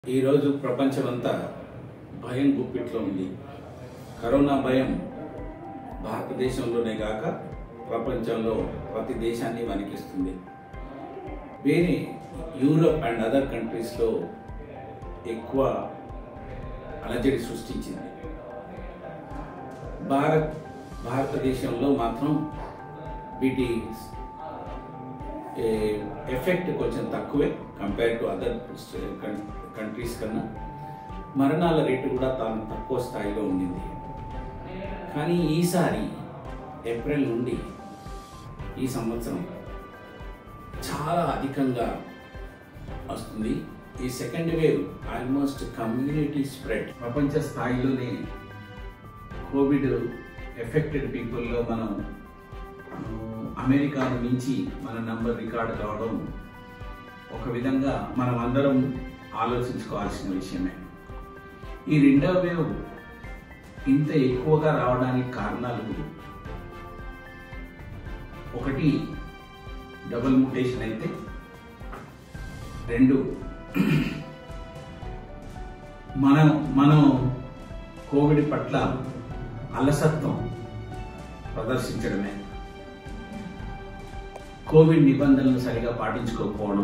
ఈరోజు ప్రపంచమంతా భయం గుప్పిట్లో ఉంది కరోనా భయం భారతదేశంలోనే కాక ప్రపంచంలో ప్రతి దేశాన్ని వణికిస్తుంది వేరే యూరోప్ అండ్ అదర్ కంట్రీస్లో ఎక్కువ అలజడి సృష్టించింది భారత్ భారతదేశంలో మాత్రం వీటి ఎఫెక్ట్ కొంచెం తక్కువే కంపేర్ టు అదర్ కంట్రీస్ కన్నా మరణాల రేటు కూడా తాను తక్కువ స్థాయిలో ఉండింది కానీ ఈసారి ఏప్రిల్ నుండి ఈ సంవత్సరం చాలా అధికంగా వస్తుంది ఈ second wave almost community spread ప్రపంచ స్థాయిలోనే కోవిడ్ ఎఫెక్టెడ్ పీపుల్లో మనం ఆ, అమెరికాను మించి మన నంబర్ రికార్డు కావడం ఒక విధంగా మనం అందరం ఆలోచించుకోవాల్సిన విషయమే ఈ రెండవ వేవ్ ఇంత ఎక్కువగా రావడానికి కారణాలు ఒకటి డబుల్ మ్యూటేషన్ అయితే రెండు మనం మనం కోవిడ్ పట్ల అలసత్వం ప్రదర్శించడమే కోవిడ్ నిబంధనలు సరిగా పాటించుకోకపోవడం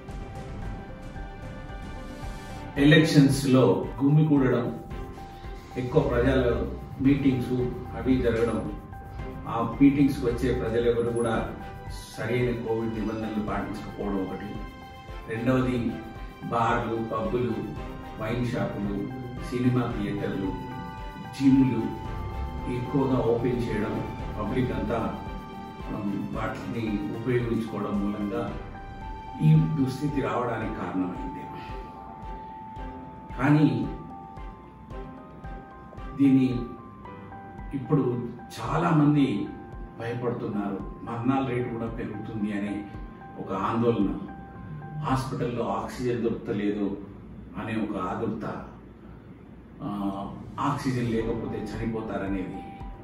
ఎలక్షన్స్ లో గుమ్మి కూడడం ఎక్కువ ప్రజల మీటింగ్స్ అవి జరగడం ఆ మీటింగ్స్ వచ్చే ప్రజలు ఎవరు కూడా సరైన కోవిడ్ నిబంధనలు పాటించకపోవడం ఒకటి రెండవది బార్లు పబ్బులు వైన్ షాపులు సినిమా థియేటర్లు జిమ్లు ఎక్కువగా ఓపెన్ చేయడం పబ్లిక్ అంతా um, వాటిని ఉపయోగించుకోవడం మూలంగా ఈ దుస్థితి రావడానికి కారణమైంది కానీ దీని ఇప్పుడు చాలా మంది భయపడుతున్నారు మరణాల రేటు కూడా పెరుగుతుంది అనే ఒక ఆందోళన హాస్పిటల్లో ఆక్సిజన్ దొరకలేదు అనే ఒక ఆదుర్త ఆ, ఆక్సిజన్ లేకపోతే చనిపోతారనేది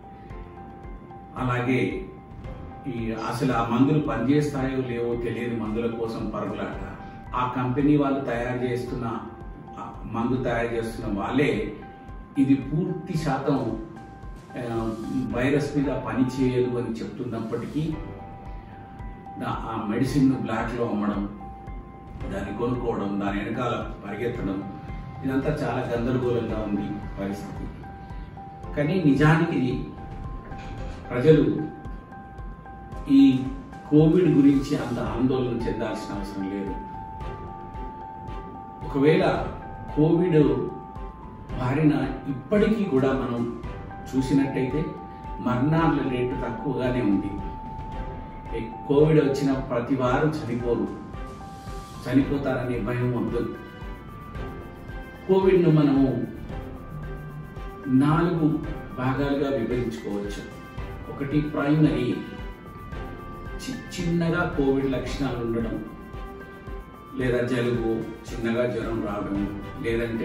అలాగే ఈ అసలు ఆ మందులు పనిచేస్తాయో లేవో తెలియని మందుల కోసం పరుగులాట ఆ కంపెనీ వాళ్ళు తయారు చేస్తున్న ఆ మందు తయారు చేస్తున్న వాళ్ళే ఇది పూర్తి శాతం ఆ, వైరస్ మీద పని చేయదు అని చెప్తున్నప్పటికీ దా- ఆ మెడిసిన్ బ్లాక్లో అమ్మడం దాన్ని కొనుక్కోవడం దాని వెనకాల పరిగెత్తడం ఇదంతా చాలా గందరగోళంగా ఉంది పరిస్థితి కానీ నిజానికి ప్రజలు ఈ కోవిడ్ గురించి అంత ఆందోళన చెందాల్సిన అవసరం లేదు ఒకవేళ కోవిడ్ బారిన ఇప్పటికీ కూడా మనం చూసినట్టయితే మరణాల రేటు తక్కువగానే ఉంది ఈ కోవిడ్ వచ్చిన ప్రతి వారు చనిపోరు చనిపోతారనే భయం వద్దు కోవిడ్ను మనము నాలుగు భాగాలుగా విభజించుకోవచ్చు ఒకటి ప్రైమరీ చి- చిన్నగా కోవిడ్ లక్షణాలు ఉండడం లేదా జలుబు చిన్నగా జ్వరం రావడం లేదంటే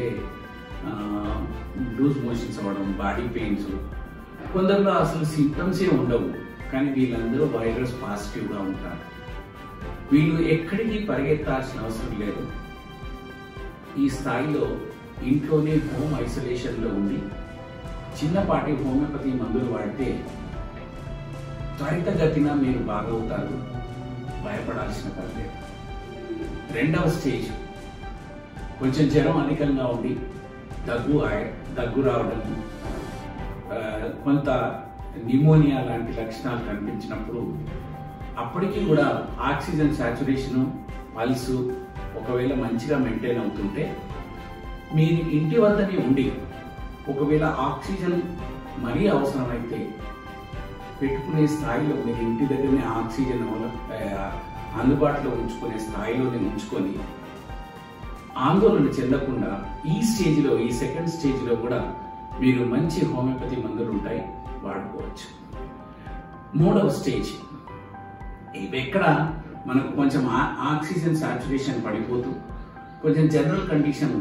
లూజ్ మోషన్స్ అవ్వడం బాడీ పెయిన్స్ కొందరిలో అసలు సిమ్టమ్సే ఉండవు కానీ వీళ్ళందరూ వైరస్ పాజిటివ్గా ఉంటారు వీళ్ళు ఎక్కడికి పరిగెత్తాల్సిన అవసరం లేదు ఈ స్థాయిలో ఇంట్లోనే హోమ్ ఐసోలేషన్లో ఉండి చిన్నపాటి హోమియోపతి మందులు వాడితే త్వరితగతిన మీరు బాగవుతారు భయపడాల్సిన పని లేదు రెండవ స్టేజ్ కొంచెం జ్వరం అధికంగా ఉండి దగ్గు ఆయ- దగ్గు రావడం ఆ, కొంత న్యూమోనియా లాంటి లక్షణాలు కనిపించినప్పుడు అప్పటికీ కూడా ఆక్సిజన్ సాచురేషను పల్స్ ఒకవేళ మంచిగా మెయింటైన్ అవుతుంటే మీరు ఇంటి వద్దనే ఉండి ఒకవేళ ఆక్సిజన్ మరీ అవసరమైతే పెట్టుకునే స్థాయిలో మీరు ఇంటి దగ్గరనే ఆక్సిజన్ అవల- ఆ, అందుబాటులో ఉంచుకునే స్థాయిలోనే ఉంచుకొని ఆందోళన చెందకుండా ఈ స్టేజ్లో ఈ సెకండ్ స్టేజ్లో కూడా మీరు మంచి హోమియోపతి మందులు ఉంటాయి వాడుకోవచ్చు మూడవ స్టేజ్ ఇవి ఎక్కడ మనకు కొంచెం ఆ- ఆక్సిజన్ సాచురేషన్ పడిపోతూ కొంచెం జనరల్ కండిషన్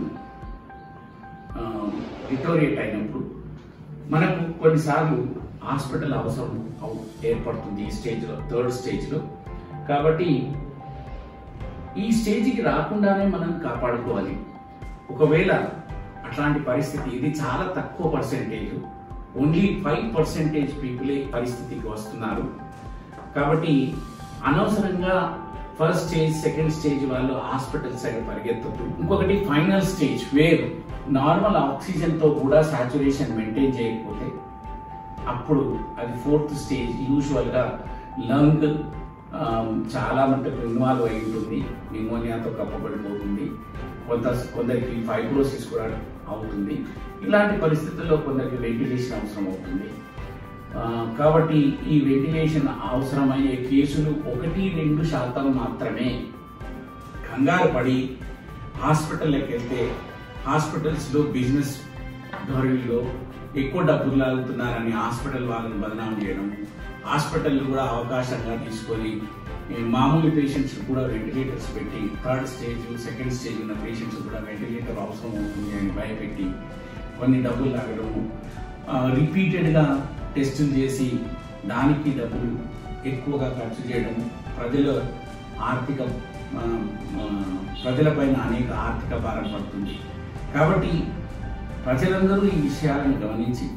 రిటోరియేట్ అయినప్పుడు మనకు కొన్నిసార్లు హాస్పిటల్ అవసరం అవు- ఏర్పడుతుంది ఈ స్టేజ్లో థర్డ్ స్టేజ్లో కాబట్టి ఈ స్టేజ్కి రాకుండానే మనం కాపాడుకోవాలి ఒకవేళ అట్లాంటి పరిస్థితి ఇది చాలా తక్కువ పర్సెంటేజ్ ఓన్లీ ఫైవ్ పర్సెంటేజ్ పీపులే పరిస్థితికి వస్తున్నారు కాబట్టి అనవసరంగా ఫస్ట్ స్టేజ్ సెకండ్ స్టేజ్ వాళ్ళు హాస్పిటల్ సైడ్ పరిగెత్తద్దు ఇంకొకటి final stage where normal oxygen తో కూడా సాచురేషన్ మెయింటైన్ చేయకపోతే అప్పుడు అది ఫోర్త్ స్టేజ్ యూజువల్ గా లంగ్ చాలా మటుకు ఇన్వాల్వ్ అయి ఉంటుంది నిమోనియాతో కప్పబడిపోతుంది కొంత కొందరికి ఫైబ్రోసిస్ కూడా అవుతుంది ఇలాంటి పరిస్థితుల్లో కొందరికి వెంటిలేషన్ అవసరం అవుతుంది ఆ, కాబట్టి ఈ వెంటిలేషన్ అవసరమయ్యే కేసులు ఒకటి రెండు శాతం మాత్రమే కంగారు పడి హాస్పిటల్లోకి వెళ్తే హాస్పిటల్స్లో బిజినెస్ ధోరణిలో ఎక్కువ డబ్బులు లాగుతున్నారని హాస్పిటల్ వాళ్ళని బదనాం చేయడం హాస్పిటల్ కూడా అవకాశంగా తీసుకొని ఈ మామూలు పేషెంట్స్ కూడా వెంటిలేటర్స్ పెట్టి థర్డ్ స్టేజ్ సెకండ్ స్టేజ్ ఉన్న పేషెంట్స్ కూడా వెంటిలేటర్ అవసరం అవుతుంది అని భయపెట్టి కొన్ని డబ్బులు లాగడము రిపీటెడ్గా టెస్టులు చేసి దానికి డబ్బులు ఎక్కువగా ఖర్చు చేయడం ప్రజల ఆర్థిక ఆ, ఆ, ప్రజలపైన అనేక ఆర్థిక భారం పడుతుంది కాబట్టి ప్రజలందరూ ఈ విషయాలను గమనించి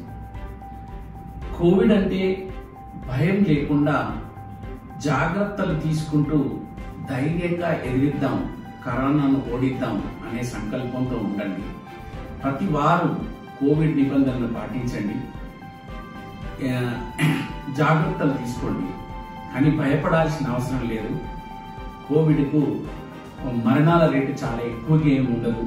కోవిడ్ అంటే భయం లేకుండా జాగ్రత్తలు తీసుకుంటూ ధైర్యంగా ఎదిరిద్దాం కరోనాను ఓడిద్దాం అనే సంకల్పంతో ఉండండి ప్రతి వారు కోవిడ్ నిబంధనలు పాటించండి ఆ, జాగ్రత్తలు తీసుకోండి కానీ భయపడాల్సిన అవసరం లేదు కోవిడ్కు మరణాల రేటు చాలా ఎక్కువగా ఏమి ఉండదు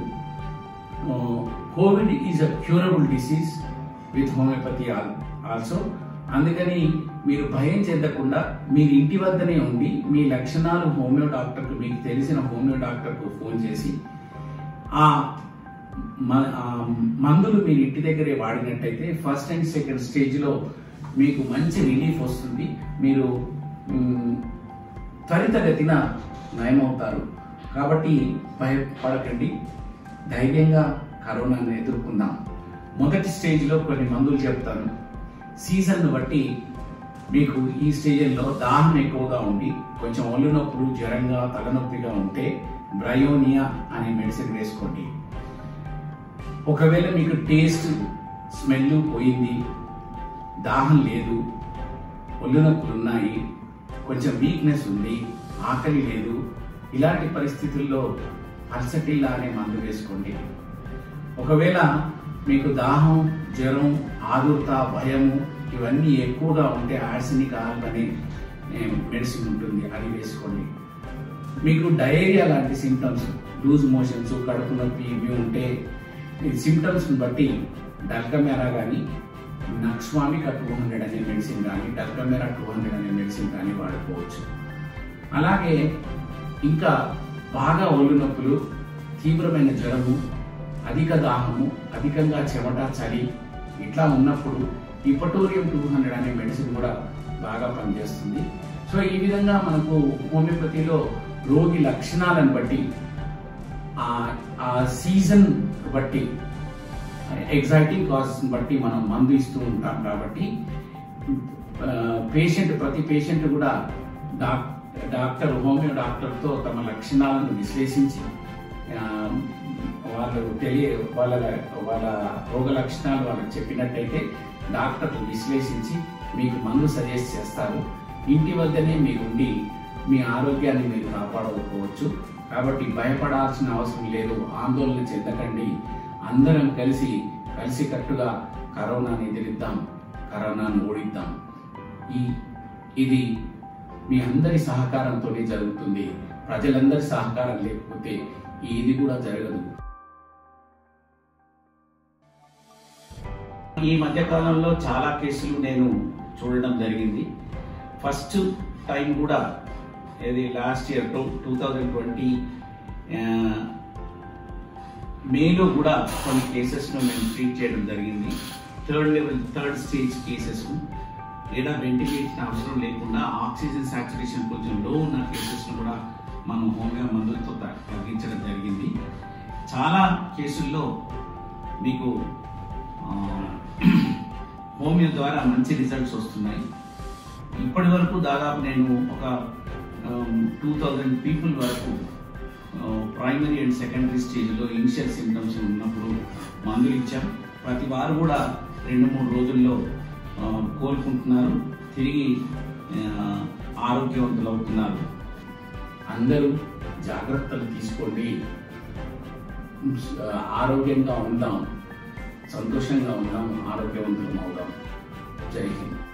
covid is a curable disease with homeopathy also అందుకని మీరు భయం చెందకుండా మీరు ఇంటి వద్దనే ఉండి మీ లక్షణాలు హోమియో డాక్టర్కు మీకు తెలిసిన హోమియో డాక్టర్కు ఫోన్ చేసి ఆ మ- ఆ మందులు మీరు ఇంటి దగ్గరే వాడినట్టయితే ఫస్ట్ అండ్ సెకండ్ స్టేజ్లో మీకు మంచి రిలీఫ్ వస్తుంది మీరు మ్, త్వరితగతిన నయమవుతారు కాబట్టి భయపడకండి ధైర్యంగా కరోనాను ఎదుర్కొందాం మొదటి స్టేజ్లో కొన్ని మందులు చెప్తాను సీజన్ను బట్టి మీకు ఈ స్టేజ్లో దాహం ఎక్కువగా ఉండి కొంచెం ఒళ్ళు నొప్పులు జ్వరంగా తలనొప్పిగా ఉంటే బ్రయోనియా అనే మెడిసిన్ వేసుకోండి ఒకవేళ మీకు టేస్ట్ స్మెల్ పోయింది దాహం లేదు ఒళ్ళు నొప్పులు ఉన్నాయి కొంచెం వీక్నెస్ ఉంది ఆకలి లేదు ఇలాంటి పరిస్థితుల్లో పల్సటిల్లా అనే మందు వేసుకోండి ఒకవేళ మీకు దాహం జ్వరం ఆదుర్త భయము ఇవన్నీ ఎక్కువగా ఉంటే ఆర్సినిక్ ఆల్బ్ అనే మెడిసిన్ ఉంటుంది అది వేసుకోండి మీకు డయేరియా లాంటి సిమ్టమ్స్ లూజ్ మోషన్స్ కడుపు నొప్పి ఇవి ఉంటే ఈ సిమ్టమ్స్ని బట్టి డల్కమెరా కానీ నక్స్వామిక టూ హండ్రెడ్ అనే మెడిసిన్ కానీ డల్కమెరా టూ హండ్రెడ్ అనే మెడిసిన్ కానీ వాడుకోవచ్చు అలాగే ఇంకా బాగా ఒళ్ళు నొప్పులు తీవ్రమైన జ్వరము అధిక దాహము అధికంగా చెమట చలి ఇట్లా ఉన్నప్పుడు ఇపటోరియం టూ హండ్రెడ్ అనే మెడిసిన్ కూడా బాగా పనిచేస్తుంది సో ఈ విధంగా మనకు హోమియోపతిలో రోగి లక్షణాలను బట్టి ఆ ఆ సీజన్ బట్టి ఎగ్జైటింగ్ కాజెస్ బట్టి మనం మందు ఇస్తూ ఉంటాం కాబట్టి పేషెంట్ ప్రతి పేషెంట్ కూడా డాక్ డాక్టర్ హోమియో డాక్టర్తో తమ లక్షణాలను విశ్లేషించి ఆ, వాళ్ళు తెలియ వాళ్ళ వాళ్ళ రోగ లక్షణాలు వాళ్ళకి చెప్పినట్టయితే డాక్టర్లు విశ్లేషించి మీకు మందు సజెస్ట్ చేస్తారు ఇంటి వద్దనే మీరు ఉండి మీ ఆరోగ్యాన్ని మీరు కాపాడుకోవచ్చు కాబట్టి భయపడాల్సిన అవసరం లేదు ఆందోళన చెందకండి అందరం కలిసి కలిసికట్టుగా కరోనాని ఎదిరిద్దాం కరోనాను ఓడిద్దాం ఈ ఇది మీ అందరి సహకారంతోనే జరుగుతుంది ప్రజలందరి సహకారం లేకపోతే ఇది కూడా జరగదు ఈ మధ్య కాలంలో చాలా కేసులు నేను చూడడం జరిగింది ఫస్ట్ టైం కూడా ఇది last year two two thousand twenty మేలో కూడా కొన్ని కేసెస్ను మేము ట్రీట్ చేయడం జరిగింది third level third stage cases లేదా వెంటిలేషన్ అవసరం లేకుండా ఆక్సిజన్ సాచురేషన్ కొంచెం లో ఉన్న కేసెస్ను కూడా మనం హోమియో మందులతో త- తగ్గించడం జరిగింది చాలా కేసుల్లో మీకు ఆ, హోమియో ద్వారా మంచి రిజల్ట్స్ వస్తున్నాయి ఇప్పటి వరకు దాదాపు నేను ఒక టూ థౌజండ్ పీపుల్ వరకు ప్రైమరీ అండ్ సెకండరీ స్టేజ్లో ఇనిషియల్ సిమ్టమ్స్ ఉన్నప్పుడు మందులు ఇచ్చాం ప్రతి వారు కూడా రెండు మూడు రోజుల్లో ఆ, కోలుకుంటున్నారు తిరిగి ఆ, ఆరోగ్యవంతులు అవుతున్నారు అందరూ జాగ్రత్తలు తీసుకోండి ఆ, ఆరోగ్యంగా ఉందాం సంతోషంగా ఉందాం ఆరోగ్యవంతులం అవుదాం జై హింద్